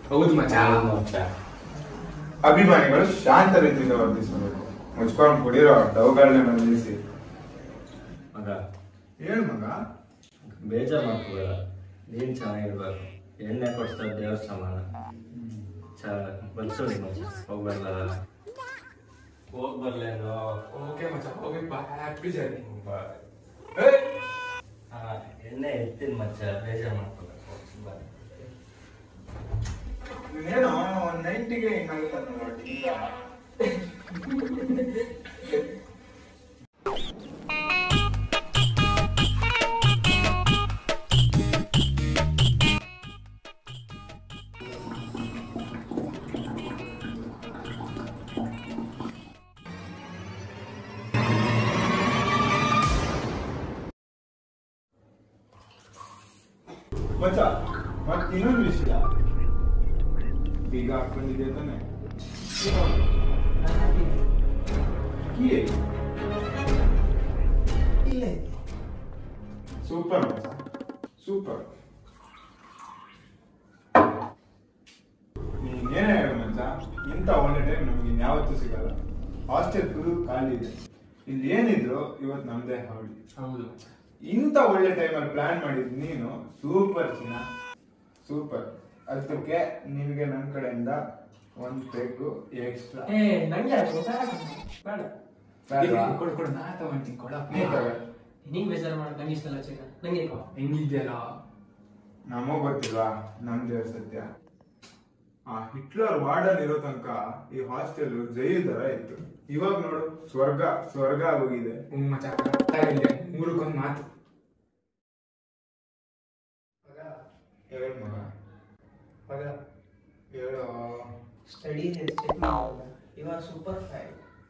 ಹೌದು ಮಚ್ಚ ಮಚ್ಚ ಅಭಿಮಾನಿಗಳು ಶಾಂತ ರೀತಿಯಿಂದ ವರ್ತಿಸಬೇಕು ಮುಚ್ಕೊಂಡು ಕುಡಿರೋ ಡೌಗಳನ್ನ ನಿಲ್ಲಿಸಿ ಮಗ ಹೇಳು ಮಗ ಬೇಜಾರು ಮಾಡ್ಕೋಬೇಡ ನೀನ್ ಚೆನ್ನಾಗಿರ್ಬೇಕು ಎಣ್ಣೆ ಕೊಡ್ತಾ ದೇವ್ರ ಸಮಾನ ಚೆನ್ನಾಗಿ ಬಲ್ಸೋಡಿ ಮಚ್ಚ ಹೋಗ್ಬರ್ಲ ಹೋಗ್ ಬರ್ಲೇನೋ ಓಕೆ ಮಚ್ಚ ಹೋಗಿ ಬಾ ಹ್ಯಾಪಿ ಜರ್ನಿ ಹಾ ಎಣ್ಣೆ ಎತ್ತಿನ ಮಚ್ಚ ಬೇಜಾರು ಮಾಡ್ಕೋಬೇಕು ಬಾಯ್ ಏನೋ ಒಂದ್ ನೈಂಟಿಗೆ ಹಿಂಗಾಗುತ್ತಲ್ಲ ನೋಡಿ ಈಗ ಮಚ್ಚ ಮತ್ ಇನ್ನೊಂದು ವಿಷಯ ಬೀಗ ಹಾಕೊಂಡಿದ್ದೆ ತಾನೆ ಕೀ ಸೂಪರ್ ಮಚ್ಚ ಸೂಪರ್ ನೀನೇನೇ ಹೇಳು ಮಚ್ಚ ಇಂಥ ಒಳ್ಳೆ ಟೈಮ್ ನಮ್ಗೆ ಇನ್ಯಾವತ್ತೂ ಸಿಗಲ್ಲ ಹಾಸ್ಟೆಲ್ ಫುಲ್ ಖಾಲಿ ಇದೆ ಇಲ್ಲಿ ಏನಿದ್ರು ಇವತ್ತು ನಮ್ದೇ ಹಾವಳಿ ಹೌದು ಮಚ್ಚ ಇಂಥ ಒಳ್ಳೆ ಟೈಮಲ್ಲಿ ಪ್ಲಾನ್ ಮಾಡಿದ್ ನೀನು ಸೂಪರ್ ಚಿನ್ನ ಸೂಪರ್ ಅದಕ್ಕೆ ನಿನಗೆ ನನ್ನ ಕಡೆಯಿಂದ ಒಂದು ಪೆಗ್ಗು ಎಕ್ಸ್ಟ್ರಾ ಏ ನಂಗೆ ಯಾಕೆ ಬೇಡ ಬೇಡವಾ? ಕೊಡು ಕೊಡು ನಾ ತಗೊಂತೀನಿ ಕೊಡಪ್ಪ ನೀ ತಗೋ. ನಿಂಗೆ ಬೇಜಾರು ಮಾಡಿ ನಂಗೆ ಇಷ್ಟಲ್ಲ ಚಿನ್ನ ನಂಗೆ ಯಾಕೋ? ಹೆಂಗಿದ್ಯಲ್ಲ ನಮಗ್ ಗೊತ್ತಿಲ್ವಾ ನಮ್ ದೇವ್ರ ಸತ್ಯ ಆ ಹಿಟ್ಲರ್ ವಾರ್ಡನ್ ಇರೋ ತನಕ ಈ ಹಾಸ್ಟೆಲ್ ಜೈಲ್ ತರ ಇತ್ತು ಇವಾಗ ನೋಡು ಸ್ವರ್ಗ ಸ್ವರ್ಗ ಆಗೋಗಿದೆ ಹ್ಞೂ ಮಚ್ಚ ಕರೆಕ್ಟಾಗಿದೆ ಮೂರಕ್ಕೊಂದು ಮಾತು ಹೇಳ ಮಗ ಮಗ ಹೇಳೋ ಸ್ಟಡಿ ಚೆಕ್ ಮಾಡಲ್ಲ ಯು ಆರ್ ಸೂಪರ್ ಫೈನ್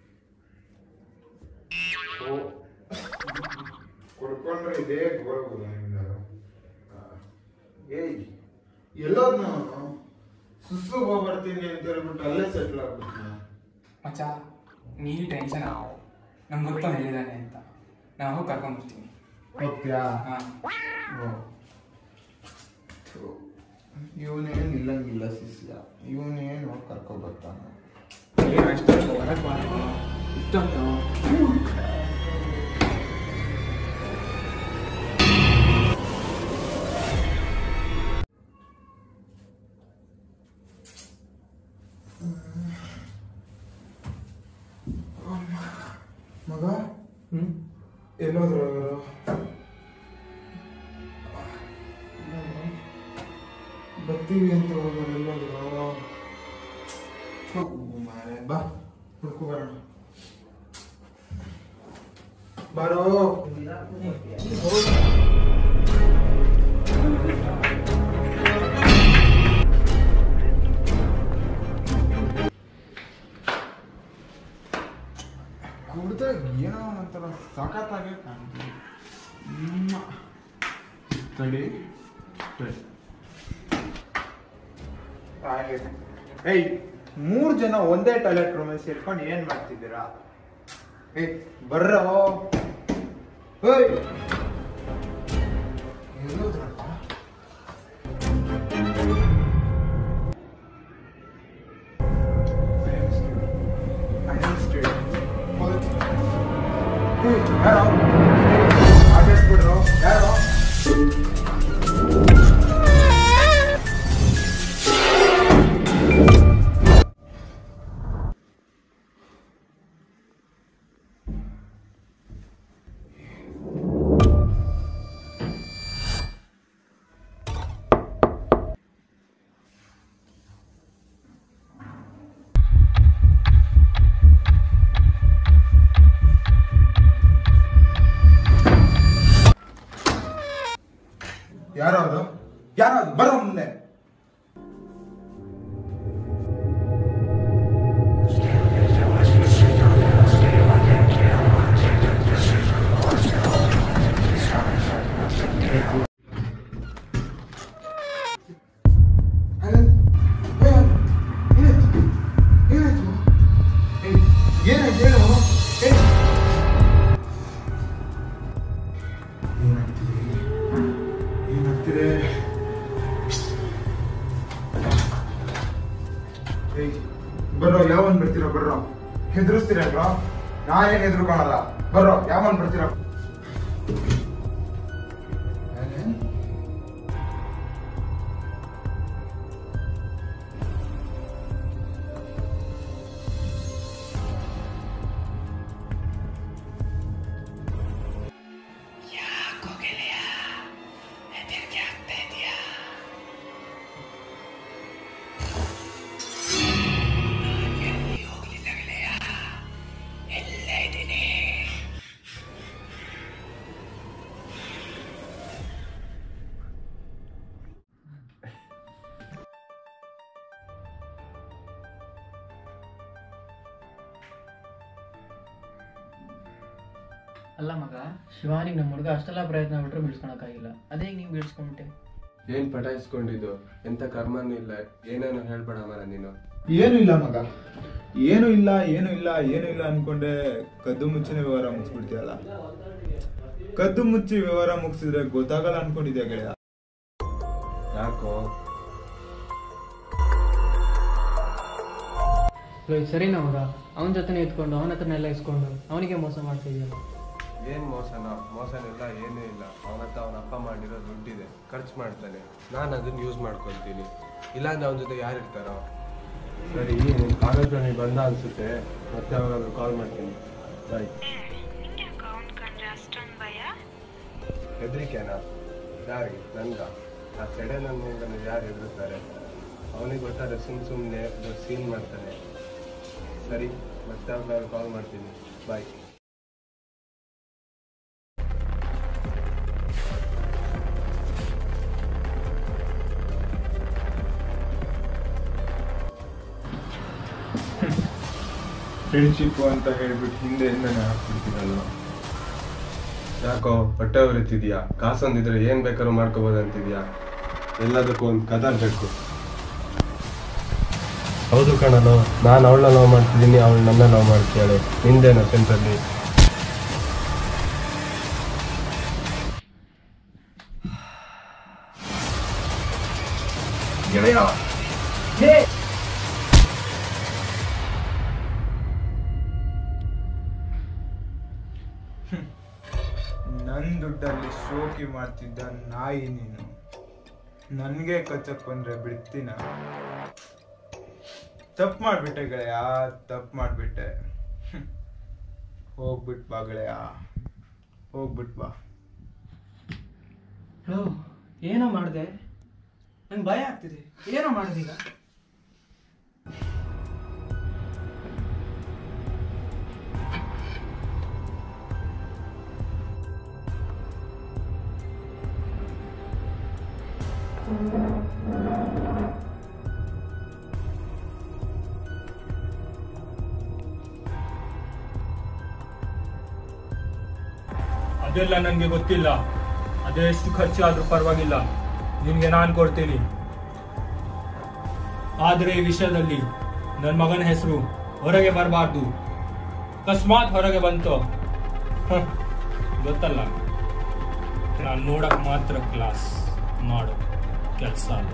ಕುಡ್ಕೊಂಡ್ರೆ ಇದೇ ಗೋಳು ನಿಮ್ದು ಏಯ್ ಎಲ್ಲೋದ್ ನಾನು ಸುಸ್ಸು ಹೋಗ್ಬರ್ತೀನಿ ಅಂತ ಹೇಳ್ಬಿಟ್ಟು ಅಲ್ಲೇ ಸೆಟ್ಲ್ ಆಗ್ಬಿಟ್ಟು ಮಚ್ಚ ನೀ ಟೆನ್ಷನ್ ಆಗೋ ನಮ್ಗೆ ಗೊತ್ತು ಹೇಳಿದಾನೆ ಅಂತ ನಾವು ಕರ್ಕೊಂಡ್ಬರ್ತೀನಿ ಹೋಗ್ತೀಯಾ ಹಾಂ ಇವನೇನು ನಿಲ್ಲಂಗಿಲ್ಲ ಶಿಷ್ಯ ಇವನೇನು ಕರ್ಕೊ ಬರ್ತಾನೆ ಏನು ಅಷ್ಟೊಂದು ಹೊರಗೆ ಬಾರ್ದು ಇಷ್ಟೊಂದು ಮಗ ಹ್ಞೂ ಎಲ್ಲೋದ್ರು ಇವರು ಬರ್ತೀವಿ ಅಂತ ಹೋಗೋರು ಎಲ್ಲೋದ್ರು ಮಾರೆ ಬಾ ಹುಡ್ಕು ಬರೋಣ ಬಾರೋ ಕುಡ್ದಾಗ ಏನೋ ಒಂಥರ ಸಖತ್ತಾಗೆ ಕಾಣ್ತೀವಿ ನಿಮ್ಮ ತಡಿ ತಡಿ ಏಯ್ ಮೂರ್ ಜನ ಒಂದೇ ಟಾಯ್ಲೆಟ್ ರೂಮಲ್ಲಿ ಸೇರ್ಕೊಂಡು ಏನ್ ಮಾಡ್ತಿದ್ದೀರಾ ಏಯ್ ಬರ್ರೋ ಏಯ್ ಎಲ್ಲೋದ್ರಪ್ಪ ಯಾರೋ ಆರ್ಡರ್ ಕೊಡ್ರೋ ಯಾರೋ ಬರ್ರೋ ಯಾವನ್ ಬರ್ತೀರಾ ಬರ್ರೋ ಹೆದರ್ಸ್ತೀರೇನ್ರೋ ನಾ ಏನ್ ಹೆದರ್ಕೊಳಲ್ಲ ಬರ್ರೋ ಯಾವನ್ ಬರ್ತೀರಾ ಅಲ್ಲ ಮಗ ಶಿವಾನಿಗೆ ನಮ್ಮ ಹುಡುಗ ಅಷ್ಟೆಲ್ಲ ಪ್ರಯತ್ನ ಬಿಟ್ರೆ ಬಿಡಿಸ್ಕೊಳಕ್ಕಾಗಿಲ್ಲ ಅದೇ ನೀವು ಬಿಡಿಸ್ಕೊಂಬಿಟ್ಟೆ ಏನ್ ಪಟಾಯಿಸ್ಕೊಂಡಿದ್ದು ಎಂತ ಕರ್ಮನೂ ಇಲ್ಲ ಏನೇನು ಹೇಳ್ಬೇಡ ಮರ ನೀನು ಏನು ಇಲ್ಲ ಮಗ ಏನು ಇಲ್ಲ ಏನು ಇಲ್ಲ ಏನು ಇಲ್ಲ ಅನ್ಕೊಂಡೆ ಕದ್ದು ಮುಚ್ಚಿನ ವ್ಯವಹಾರ ಮುಗಿಸ್ಬಿಡ್ತೀಯಲ್ಲ ಕದ್ದು ಮುಚ್ಚಿ ವ್ಯವಹಾರ ಮುಗಿಸಿದ್ರೆ ಗೊತ್ತಾಗಲ್ಲ ಅನ್ಕೊಂಡಿದ್ಯಾ ಗೆಳೆಯ ಯಾಕೋ ಲೋ, ಸರಿನಾ ಮಗ ಅವನ ಜೊತೆನೇ ಇದ್ಕೊಂಡು ಅವನ ಹತ್ರನೆಲ್ಲ ಇಸ್ಕೊಂಡು ಅವನಿಗೆ ಮೋಸ ಮಾಡ್ತಾ ಇದೆಯಲ್ಲ ಏನ್ ಮೋಸನ ಮೋಸನಿಲ್ಲ ಏನೂ ಇಲ್ಲ ಅವನ ಹತ್ರ ಅವನ ಅಪ್ಪ ಮಾಡಿರೋ ದುಡ್ಡಿದೆ ಖರ್ಚು ಮಾಡ್ತಾನೆ ನಾನು ಅದನ್ನ ಯೂಸ್ ಮಾಡ್ಕೊಳ್ತೀನಿ ಇಲ್ಲಾಂದ್ರೆ ಅವನ ಜೊತೆ ಯಾರು ಇರ್ತಾರೋ ಸರಿ ನೀನು ಕಾಲೇಜಲ್ಲಿ ಬಂದ ಅನ್ಸುತ್ತೆ ಮತ್ತೆ ಅವಾಗಾದ್ರೂ ಕಾಲ್ ಮಾಡ್ತೀನಿ ಬಾಯ್ ನಿಂಗ್ಯಾಕೆ ಅವ್ನ್ ಕಂಡ್ರೆ ಅಷ್ಟೊಂದ್ ಭಯ ಹೆದರಿಕೆನಾ ಯಾರಿಗೆ ನನ್ಗ ಆ ಸೆಡೆ ನನ್ನ ಯಾರು ಹೆದರ್ತಾರೆ ಅವನಿಗೆ ಗೊತ್ತಾದ್ರೆ ಸುಮ್ ಸುಮ್ಮನೆ ಸೀನ್ ಮಾಡ್ತಾನೆ ಸರಿ ಮತ್ತೆ ಅವಾಗಾದ್ರೂ ಕಾಲ್ ಮಾಡ್ತೀನಿ ಬಾಯ್ ಫ್ರೆಂಡ್ಶಿಪ್ ಅಂತ ಹೇಳ್ಬಿಟ್ಟು ಹಿಂದೆ ಹಿಂದೆನೆ ಹಾಕ್ಬಿಡ್ತೀರಲ್ವ ಯಾಕೋ ಹೊಟ್ಟೆ ಉರಿತಿದ್ಯಾ ಕಾಸೊಂದಿದ್ರೆ ಏನ್ ಬೇಕಾದ್ರೂ ಮಾಡ್ಕೋಬೋದು ಅಂತಿದ್ಯಾ ಎಲ್ಲದಕ್ಕೂ ಒಂದು ಕದರ್ ಬೇಕು ಹೌದು ಕಣಲು ನಾನು ಅವಳನ್ನ ಲವ್ ಮಾಡ್ತಿದ್ದೀನಿ ಅವಳು ನನ್ನ ಲವ್ ಮಾಡ್ತೀಯಾಳೆ ನಿಂದೇನು ಸೆಂಟ್ರಲ್ಲಿ ಗೆಳೆಯ ನನ್ ದುಡ್ಡಲ್ಲಿ ಶೋಕಿ ಮಾಡ್ತಿದ್ದ ನಾಯಿ ನೀನು ನನ್ಗೆ ಕಚ್ಚಕ್ ಬಂದ್ರೆ ಬಿಡ್ತೀನ ತಪ್ಪು ಮಾಡ್ಬಿಟ್ಟೆ ಗೆಳೆಯ ತಪ್ಪು ಮಾಡ್ಬಿಟ್ಟೆ ಹ್ಮ್. ಹೋಗ್ಬಿಟ್ ಬಾ ಗೆಳೆಯ ಹೋಗ್ಬಿಟ್ ಬಾ ಲೋ ಏನೋ ಮಾಡಿದೆ ನಂಗೆ ಭಯ ಆಗ್ತಿದೆ ಏನೋ ಮಾಡಿದೀಗ ಅದೆಲ್ಲ ನನಗೆ ಗೊತ್ತಿಲ್ಲ ಅದೆಷ್ಟು ಖರ್ಚಾದ್ರೂ ಪರವಾಗಿಲ್ಲ ನಿಮ್ಗೆ ನಾನು ಕೊಡ್ತೀನಿ ಆದ್ರೆ ಈ ವಿಷಯದಲ್ಲಿ ನನ್ನ ಮಗನ ಹೆಸರು ಹೊರಗೆ ಬರಬಾರ್ದು ಅಕಸ್ಮಾತ್ ಹೊರಗೆ ಬಂತು ಹ, ಗೊತ್ತಲ್ಲ ನಾನು ನೋಡಕ್ ಮಾತ್ರ ಕ್ಲಾಸ್ ಮಾಡೋ ಕೆಲಸ ಅಲ್ಲ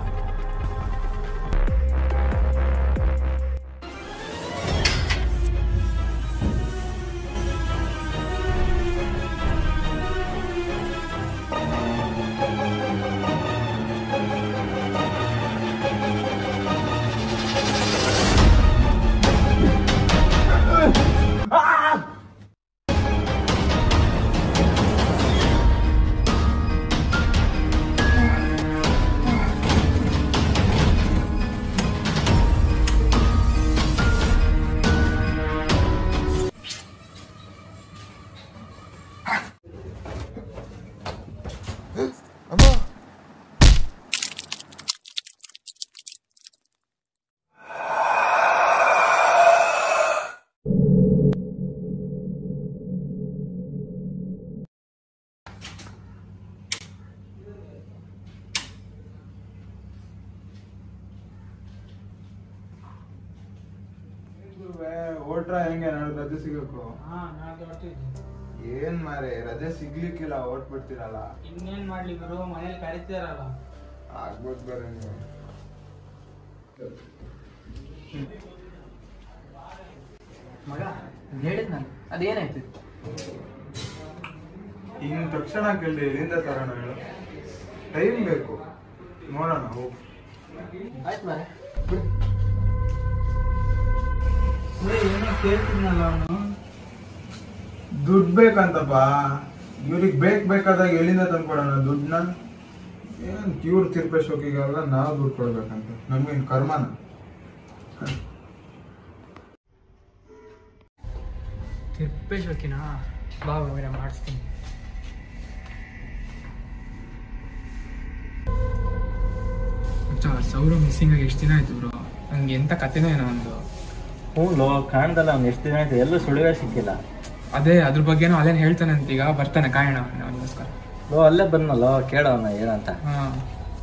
ಓಟ್ರ ಹೆಂಗೆ ನಾಳೆ ರಜೆ ಸಿಗಬೇಕು ಹಾ ನಾಳೆ ಹೊರಟಿದ್ದೆ ಏನ್ ಮಾರೆ ರಜೆ ಸಿಗ್ಲಿಕ್ಕಿಲ್ಲ ಓಟ್ಬಿಡ್ತೀರಲ್ಲ ಇನ್ನೇನ್ ಮಾಡ್ಲಿ ಗುರು ಮನೇಲಿ ಕರಿತಾರಲ್ಲ ಆಗ್ಬೋದು ಬೇರೆ ನೀವು ಹೇಳಿದ್ನಲ್ಲ ಅದೇನಾಯ್ತು ಇನ್ನು ತಕ್ಷಣ ಕೇಳಿದೆ ಎಲ್ಲಿಂದ ತರೋಣ ಹೇಳು ಟೈಮ್ ಬೇಕು ನೋಡೋಣ ಹೋಗು ಆಯ್ತು ಮಾರೆ ಏನೋ ಕೇಳ್ತಿದ್ನಲ್ಲ ಅವನು ದುಡ್ಡು ಬೇಕಂತಪ್ಪ ಇವ್ರಿಗೆ ಬೇಕು ಬೇಕಾದಾಗ ಎಲ್ಲಿಂದ ತಂದ್ಕೊಡೋಣ ದುಡ್ಡನ್ನ ಏನು ಇವ್ರು ತಿರ್ಪೇಶೋಕಿಗೆಲ್ಲ ನಾವು ದುಡ್ಡು ಕೊಡ್ಬೇಕಂತ ನಮ್ಗೇನು ಕರ್ಮನ ತಿಪ್ಪೇಶ್ವಕಿನಾ ಬಾ ಹೋಗಿರ ಮಾಡಿಸ್ತೀನಿ ಮಚ್ಚ ಸೌರ ಮಿಸ್ಸಿಂಗ್ ಆಗಿ ಎಷ್ಟು ದಿನ ಆಯ್ತು ಬ್ರೋ ನಂಗೆ ಎಂತ ಕತೆನೋ ಏನೋ ಒಂದು ಹ್ಞೂ ಲೋ ಕಾಣ್ದಲ್ಲ ಅವ್ನು ಎಷ್ಟು ದಿನ ಆಯ್ತು ಎಲ್ಲೂ ಸುಳಿವೇ ಸಿಕ್ಕಿಲ್ಲ ಅದೇ ಅದ್ರ ಬಗ್ಗೆನೂ ಅಲ್ಲೇನು ಹೇಳ್ತಾನಂತ ಈಗ ಬರ್ತಾನೆ ಕಾಯೋಣ ಅವನಿಗೋಸ್ಕರ ಲೋ ಅಲ್ಲೇ ಬಂದಲ್ಲ ಕೇಳೋಣ ಏನಂತ ಹಾಂ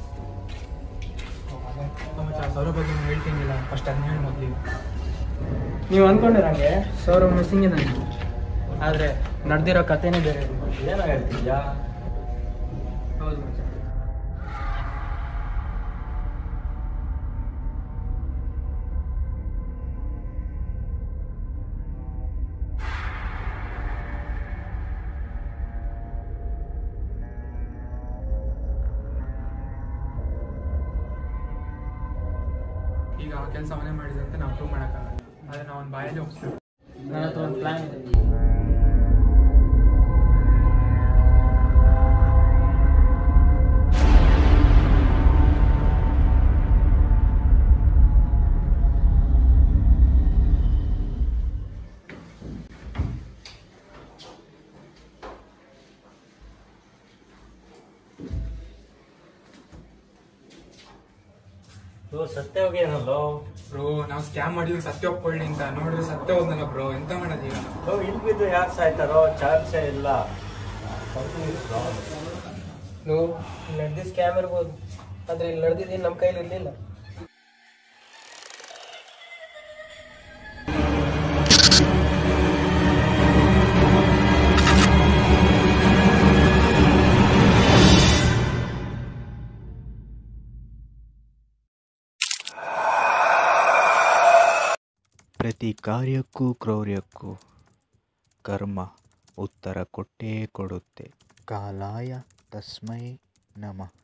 ಮಚ್ಚ ಸೌರ ಬಗ್ಗೆ ಹೇಳ್ತೀನಿಲ್ಲ ಫಸ್ಟ್ ಅದನ್ನ ಹೇಳಿ ಮೊದಲಿಗೆ ನೀವು ಅನ್ಕೊಂಡಿರಂಗೆ ಸೌರ ಮಿಸ್ಸಿಂಗ್ ಇದೆ ಆದರೆ ನಡೆದಿರೋ ಕಥೆನೇ ಬೇರೆ ಏನೋ ಹೇಳ್ತಿದ್ಯಾ ಹೌದು ಮಚ್ಚ ಈಗ ಆ ಕೆಲಸ ಅವನೇ ಮಾಡಿದಂತೆ ನಾವು ಪ್ರೂವ್ ಮಾಡೋಕ್ಕಾಗಲ್ಲ ಆದರೆ ನಾವು ಒಂದು ಬಾಯಲ್ಲಿ ಹೋಗ್ತೀವಿ ನನ್ನ ಹತ್ರ ಒಂದು ಪ್ಲಾನ್ ಇದೆ ಲೋ ಸತ್ಯ ಹೋಗೇನಲ್ಲೋ ಬ್ರೋ ನಾವು ಸ್ಕ್ಯಾಮ್ ಮಾಡಿದ್ವಿ ಸತ್ಯ ಒಪ್ಕೊಳ್ಳಿ ಅಂತ ನೋಡಿದ್ರೆ ಸತ್ಯ ಹೋದ್ನಲ್ಲ ಬ್ರೋ ಎಂತ ಮಾಡೋದು ಈಗ ಲೋ ಇಲ್ಲಿ ಬಿದ್ದು ಯಾರು ಸಾಯ್ತಾರೋ ಚಾನ್ಸೇ ಇಲ್ಲ ನೀವು ನಡೆದಿದ್ದ ಸ್ಕ್ಯಾಮ್ ಇರ್ಬೋದು ಆದರೆ ಇಲ್ಲಿ ನಡೆದಿದ್ದೇನು ನಮ್ಮ ಕೈಲಿ ಇರಲಿಲ್ಲ ಪ್ರತಿ ಕಾರ್ಯಕ್ಕೂ ಕ್ರೌರ್ಯಕ್ಕೂ ಕರ್ಮ ಉತ್ತರ ಕೊಟ್ಟೇ ಕೊಡುತ್ತೆ ಕಾಲಾಯ ತಸ್ಮೈ ನಮಃ